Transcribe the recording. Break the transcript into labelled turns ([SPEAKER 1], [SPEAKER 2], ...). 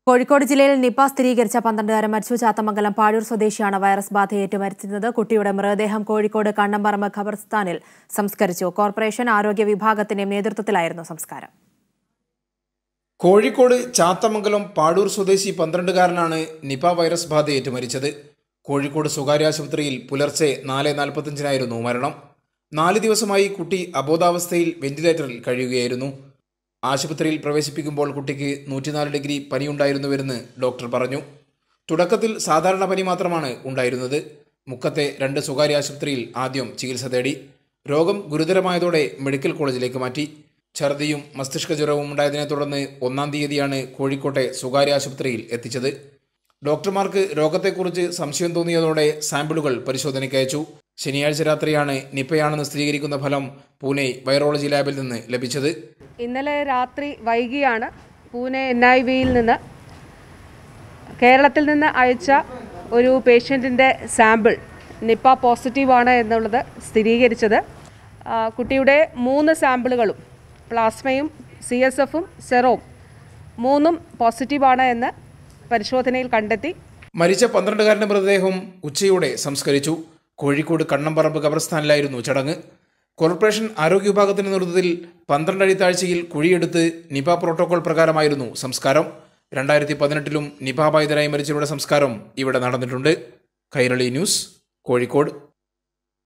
[SPEAKER 1] കോഴിക്കോട് ജില്ലയിൽ നിപ സ്ഥിരീകരിച്ച പന്ത്രണ്ടുകാരൻ മരിച്ചു ചാത്തമംഗലം പാഴൂർ സ്വദേശിയാണ് വൈറസ് ബാധയേറ്റ് മരിച്ചത് കുട്ടിയുടെ മൃതദേഹം കോഴിക്കോട് കണ്ണമ്പറമ്പ് ഖബർസ്ഥാനിൽ സംസ്കരിച്ചു കോർപ്പറേഷൻ ആരോഗ്യ വിഭാഗത്തിന്റെ നേതൃത്വത്തിലായിരുന്നു സംസ്കാരം
[SPEAKER 2] കോഴിക്കോട് ചാത്തമംഗലം പാടൂർ സ്വദേശി പന്ത്രണ്ടുകാരനാണ് നിപ വൈറസ് ബാധയേറ്റ് മരിച്ചത് കോഴിക്കോട് സ്വകാര്യ ആശുപത്രിയിൽ പുലർച്ചെ നാല് നാൽപ്പത്തഞ്ചിനായിരുന്നു മരണം നാല് ദിവസമായി കുട്ടി അബോധാവസ്ഥയിൽ വെന്റിലേറ്ററിൽ കഴിയുകയായിരുന്നു ആശുപത്രിയിൽ പ്രവേശിപ്പിക്കുമ്പോൾ കുട്ടിക്ക് നൂറ്റിനാല് ഡിഗ്രി പനിയുണ്ടായിരുന്നുവെന്ന് ഡോക്ടർ പറഞ്ഞു തുടക്കത്തിൽ സാധാരണ പനി മാത്രമാണ് ഉണ്ടായിരുന്നത് മുക്കത്തെ രണ്ട് സ്വകാര്യ ആശുപത്രിയിൽ ആദ്യം ചികിത്സ തേടി രോഗം ഗുരുതരമായതോടെ മെഡിക്കൽ കോളേജിലേക്ക് മാറ്റി ഛർദിയും മസ്തിഷ്ക ജ്വരവും ഉണ്ടായതിനെ തുടർന്ന് ഒന്നാം തീയതിയാണ് കോഴിക്കോട്ടെ സ്വകാര്യ ആശുപത്രിയിൽ എത്തിച്ചത് ഡോക്ടർമാർക്ക് രോഗത്തെക്കുറിച്ച് സംശയം തോന്നിയതോടെ സാമ്പിളുകൾ പരിശോധനയ്ക്ക് അയച്ചു ശനിയാഴ്ച രാത്രിയാണ് നിപ്പയാണെന്ന് സ്ഥിരീകരിക്കുന്ന ഫലം പൂനെ വൈറോളജി ലാബിൽ നിന്ന് ലഭിച്ചത്
[SPEAKER 3] ഇന്നലെ രാത്രി വൈകിയാണ് പൂനെ എൻ ഐ വിയിൽ നിന്ന് കേരളത്തിൽ നിന്ന് അയച്ച ഒരു പേഷ്യൻറ്റിൻ്റെ സാമ്പിൾ നിപ്പ പോസിറ്റീവാണ് എന്നുള്ളത് സ്ഥിരീകരിച്ചത് ആ, കുട്ടിയുടെ മൂന്ന് സാമ്പിളുകളും പ്ലാസ്മയും സി എസ് എഫും സെറോം മൂന്നും പോസിറ്റീവാണ് എന്ന് പരിശോധനയിൽ കണ്ടെത്തി
[SPEAKER 2] മരിച്ച പന്ത്രണ്ടുകാരന്റെ മൃതദേഹം ഉച്ചയോടെ സംസ്കരിച്ചു കോഴിക്കോട് കണ്ണമ്പറമ്പ് ഖബർസ്ഥാനിലായിരുന്നു ചടങ്ങ് കോർപ്പറേഷൻ ആരോഗ്യ വിഭാഗത്തിന്റെ നേതൃത്വത്തിൽ പന്ത്രണ്ടടി താഴ്ചയിൽ കുഴിയെടുത്ത് നിപ പ്രോട്ടോകോൾ പ്രകാരമായിരുന്നു സംസ്കാരം രണ്ടായിരത്തി പതിനെട്ടിലും നിപ ബാധിതരായി മരിച്ചവരുടെ സംസ്കാരം ഇവിടെ നടന്നിട്ടുണ്ട് കൈരളി ന്യൂസ് കോഴിക്കോട്